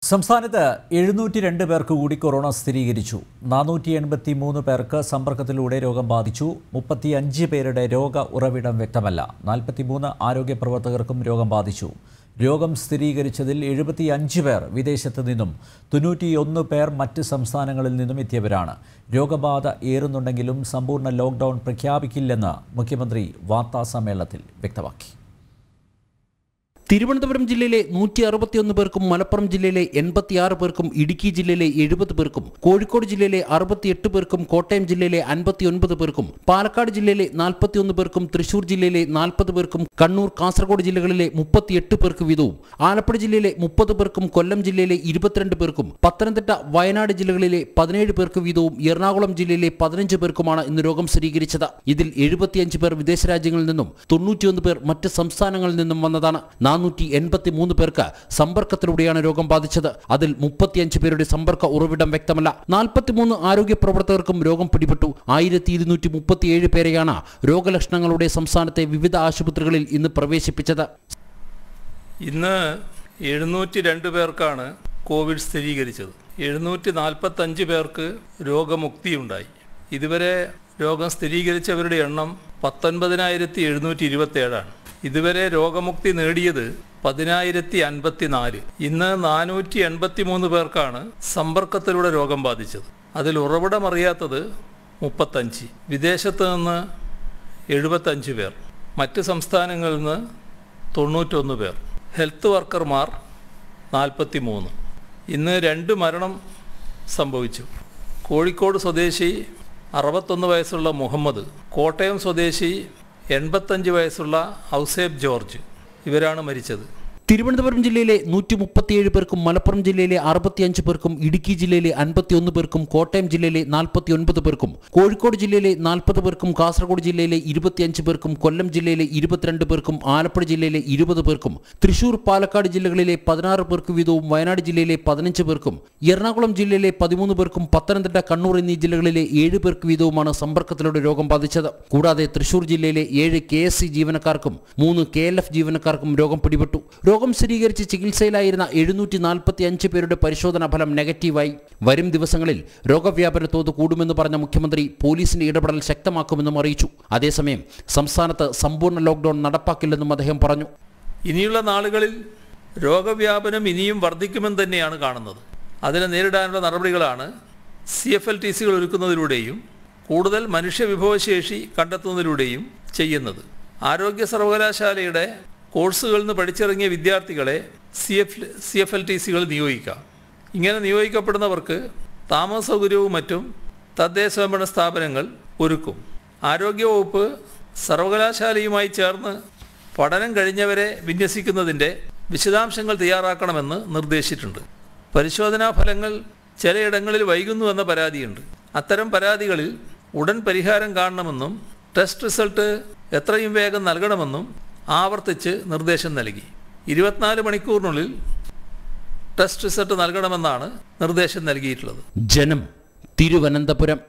സംസ്ഥാനത്ത് എഴുന്നൂറ്റി രണ്ട് പേർക്ക് കൂടി കൊറോണ സ്ഥിരീകരിച്ചു നാനൂറ്റി എൺപത്തി മൂന്ന് പേർക്ക് സമ്പർക്കത്തിലൂടെ രോഗം ബാധിച്ചു മുപ്പത്തി അഞ്ച് പേരുടെ രോഗ ഉറവിടം വ്യക്തമല്ല നാൽപ്പത്തിമൂന്ന് ആരോഗ്യ പ്രവർത്തകർക്കും രോഗം ബാധിച്ചു രോഗം സ്ഥിരീകരിച്ചതിൽ എഴുപത്തി അഞ്ച് പേർ വിദേശത്ത് നിന്നും തൊണ്ണൂറ്റിയൊന്ന് പേർ മറ്റ് സംസ്ഥാനങ്ങളിൽ നിന്നും എത്തിയവരാണ് രോഗബാധ ഏറുന്നുണ്ടെങ്കിലും സമ്പൂർണ്ണ ലോക്ക്ഡൌൺ പ്രഖ്യാപിക്കില്ലെന്ന് മുഖ്യമന്ത്രി വാർത്താസമ്മേളനത്തിൽ വ്യക്തമാക്കി തിരുവനന്തപുരം ജില്ലയിലെ നൂറ്റി അറുപത്തിയൊന്ന് പേർക്കും മലപ്പുറം ജില്ലയിലെ എൺപത്തിയാറ് പേർക്കും ഇടുക്കി ജില്ലയിലെ എഴുപത് പേർക്കും കോഴിക്കോട് ജില്ലയിലെ അറുപത്തിയെട്ട് പേർക്കും കോട്ടയം ജില്ലയിലെ അൻപത്തിയൊൻപത് പേർക്കും പാലക്കാട് ജില്ലയിലെ നാൽപ്പത്തിയൊന്ന് പേർക്കും തൃശൂർ ജില്ലയിലെ നാൽപ്പത് പേർക്കും കണ്ണൂർ കാസർഗോഡ് ജില്ലകളിലെ മുപ്പത്തിയെട്ട് പേർക്ക് വീതവും ആലപ്പുഴ ജില്ലയിലെ മുപ്പത് പേർക്കും കൊല്ലം ജില്ലയിലെ ഇരുപത്തിരണ്ട് പേർക്കും പത്തനംതിട്ട വയനാട് ജില്ലകളിലെ പതിനേഴ് പേർക്ക് വീതവും എറണാകുളം ജില്ലയിലെ പതിനഞ്ച് പേർക്കുമാണ് ഇന്ന് രോഗം സ്ഥിരീകരിച്ചത് ഇതിൽ എഴുപത്തിയഞ്ച് പേർ വിദേശ രാജ്യങ്ങളിൽ നിന്നും തൊണ്ണൂറ്റിയൊന്ന് പേർ മറ്റ് സംസ്ഥാനങ്ങളിൽ നിന്നും വന്നതാണ് നാനൂറ്റി എൺപത്തി മൂന്ന് പേർക്ക് സമ്പർക്കത്തിലൂടെയാണ് രോഗം ബാധിച്ചത് അതിൽ മുപ്പത്തിയഞ്ച് പേരുടെ സമ്പർക്ക ഉറവിടം വ്യക്തമല്ല നാൽപ്പത്തിമൂന്ന് ആരോഗ്യ പ്രവർത്തകർക്കും രോഗം പിടിപെട്ടു ആയിരത്തി ഇരുന്നൂറ്റി മുപ്പത്തിയേഴ് പേരെയാണ് രോഗലക്ഷണങ്ങളുടെ സംസ്ഥാനത്തെ വിവിധ ആശുപത്രികളിൽ ഇന്ന് പ്രവേശിപ്പിച്ചത് ഇന്ന് എഴുന്നൂറ്റി രണ്ട് പേർക്കാണ് കോവിഡ് സ്ഥിരീകരിച്ചത് എഴുന്നൂറ്റി നാൽപ്പത്തഞ്ച് പേർക്ക് രോഗമുക്തിയുണ്ടായി ഇതുവരെ രോഗം സ്ഥിരീകരിച്ചവരുടെ എണ്ണം പത്തൊൻപതിനായിരത്തി എഴുന്നൂറ്റി ഇരുപത്തേഴാണ് ഇതുവരെ രോഗമുക്തി നേടിയത് പതിനായിരത്തി അൻപത്തി നാല് ഇന്ന് നാനൂറ്റി എൺപത്തി മൂന്ന് പേർക്കാണ് സമ്പർക്കത്തിലൂടെ രോഗം ബാധിച്ചത് അതിൽ ഉറവിടമറിയാത്തത് മുപ്പത്തഞ്ച് വിദേശത്ത് നിന്ന് എഴുപത്തഞ്ച് പേർ മറ്റ് സംസ്ഥാനങ്ങളിൽ നിന്ന് തൊണ്ണൂറ്റൊന്ന് പേർ ഹെൽത്ത് വർക്കർമാർ നാൽപ്പത്തി മൂന്ന് ഇന്ന് രണ്ട് മരണം സംഭവിച്ചു കോഴിക്കോട് സ്വദേശി അറുപത്തൊന്ന് വയസ്സുള്ള മുഹമ്മദ് കോട്ടയം സ്വദേശി എൺപത്തഞ്ച് വയസ്സുള്ള ഔസേബ് ജോർജ് ഇവരാണ് മരിച്ചത് തിരുവനന്തപുരം ജില്ലയിലെ നൂറ്റി മുപ്പത്തിയേഴ് പേർക്കും മലപ്പുറം ജില്ലയിലെ അറുപത്തിയഞ്ച് പേർക്കും ഇടുക്കി ജില്ലയിലെ അൻപത്തിയൊന്ന് പേർക്കും കോട്ടയം ജില്ലയിലെ നാൽപ്പത്തിയൊൻപത് പേർക്കും കോഴിക്കോട് ജില്ലയിലെ നാൽപ്പത് പേർക്കും കാസർഗോഡ് ജില്ലയിലെ ഇരുപത്തിയഞ്ച് പേർക്കും കൊല്ലം ജില്ലയിലെ ഇരുപത്തിരണ്ട് പേർക്കും ആലപ്പുഴ ജില്ലയിലെ ഇരുപത് പേർക്കും തൃശൂർ പാലക്കാട് ജില്ലകളിലെ പതിനാറ് പേർക്ക് വീതവും വയനാട് ജില്ലയിലെ പതിനഞ്ച് പേർക്കും എറണാകുളം ജില്ലയിലെ പതിമൂന്ന് പേർക്കും പത്തനംതിട്ട കണ്ണൂർ എന്നീ ജില്ലകളിലെ ഏഴ് പേർക്ക് വീതവുമാണ് സമ്പർക്കത്തിലൂടെ രോഗം ബാധിച്ചത് കൂടാതെ തൃശൂർ ജില്ലയിലെ ഏഴ് കെ എസ് സി ജീവനക്കാർക്കും മൂന്ന് കെ എൽ എഫ് ജീവനക്കാർക്കും രോഗം പിടിപെട്ടു രോഗം സ്ഥിരീകരിച്ച് ചികിത്സയിലായിരുന്ന എഴുന്നൂറ്റി നാൽപ്പത്തി അഞ്ച് പേരുടെ പരിശോധനാ ഫലം നെഗറ്റീവായി വരും ദിവസങ്ങളിൽ രോഗവ്യാപന തോത് കൂടുമെന്ന് പറഞ്ഞ മുഖ്യമന്ത്രി പോലീസിന്റെ ഇടപെടൽ ശക്തമാക്കുമെന്നും അറിയിച്ചു അതേസമയം സംസ്ഥാനത്ത് സമ്പൂർണ്ണ ലോക്ഡൌൺ നടപ്പാക്കില്ലെന്നും അദ്ദേഹം പറഞ്ഞു ഇനിയുള്ള നാളുകളിൽ രോഗവ്യാപനം ഇനിയും വർദ്ധിക്കുമെന്ന് തന്നെയാണ് കാണുന്നത് അതിനെ നേരിടാനുള്ള നടപടികളാണ് സി എഫ് എൽ ടി സികൾ ഒരുക്കുന്നതിലൂടെയും കൂടുതൽ മനുഷ്യവിഭവശേഷി കണ്ടെത്തുന്നതിലൂടെയും ചെയ്യുന്നത് ആരോഗ്യ സർവകലാശാലയുടെ കോഴ്സുകളിൽ നിന്ന് പഠിച്ചിറങ്ങിയ വിദ്യാർത്ഥികളെ C F C F L T സികൾ നിയോഗിക്കാം ഇങ്ങനെ നിയോഗിക്കപ്പെടുന്നവർക്ക് താമസ സൗകര്യവും മറ്റും തദ്ദേശ സ്വയംഭരണ സ്ഥാപനങ്ങൾ ഒരുക്കും ആരോഗ്യവകുപ്പ് സർവകലാശാലയുമായി ചേർന്ന് പഠനം കഴിഞ്ഞവരെ വിന്യസിക്കുന്നതിൻ്റെ വിശദാംശങ്ങൾ തയ്യാറാക്കണമെന്ന് നിർദ്ദേശിച്ചിട്ടുണ്ട് പരിശോധനാ ഫലങ്ങൾ ചിലയിടങ്ങളിൽ വൈകുന്നുവെന്ന പരാതിയുണ്ട് അത്തരം പരാതികളിൽ ഉടൻ പരിഹാരം കാണണമെന്നും ടെസ്റ്റ് റിസൾട്ട് എത്രയും വേഗം നൽകണമെന്നും ആവർത്തിച്ച് നിർദ്ദേശം നൽകി ഇരുപത്തിനാല് മണിക്കൂറിനുള്ളിൽ ടെസ്റ്റ് റിസൾട്ട് നൽകണമെന്നാണ് നിർദ്ദേശം നൽകിയിട്ടുള്ളത് ജനം തിരുവനന്തപുരം